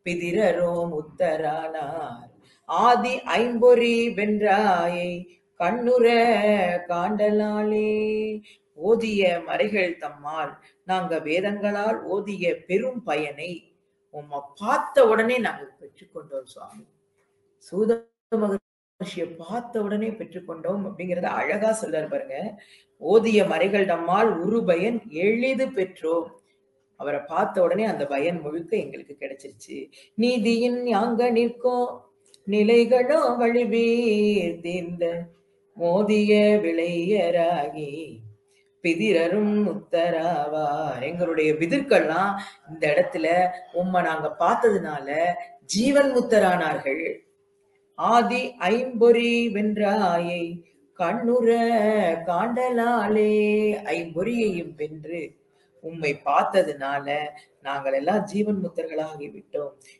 பிதிரரோம் உத்தரானார் ஆதி ஐம்பொறி வென்றாயை கண்ணுற காண்டலாலே ஓதிய மறைகள் தம்மால் நாங்க வேதங்களால் ஓதிய பெரும் பயனை உம்மை பார்த்த உடனே நாங்கள் பெற்றுக்கொண்டோம் சுவாமி சூத மகர்ஷியை பார்த்த உடனே பெற்றுக்கொண்டோம் அப்படிங்கறத அழகா சொல்றாரு பாருங்க ஓதிய மறைகள் நம்மால் உருபயன் எளிது பெற்றோம் அவரை பார்த்த உடனே அந்த பயன் முழுக்க எங்களுக்கு கிடைச்சிருச்சு நீதியின் யாங்க நிற்கும் நிலைகளோ வழிவீர் தீர்ந்த மோதிய விளையராகி பிதிரரும் உத்தராவார் எங்களுடைய பிதிர்கள்லாம் இந்த இடத்துல உம்மை நாங்க பார்த்ததுனால ஜீவன் முத்தரானார்கள் ஆதி ஐம்பொறி வென்றாயை கண்ணுற காண்டலாலே ஐம்பொறியையும் வென்று உம்மை பார்த்ததுனால நாங்கள் எல்லாம் ஜீவன் முத்தர்களாகி விட்டோம்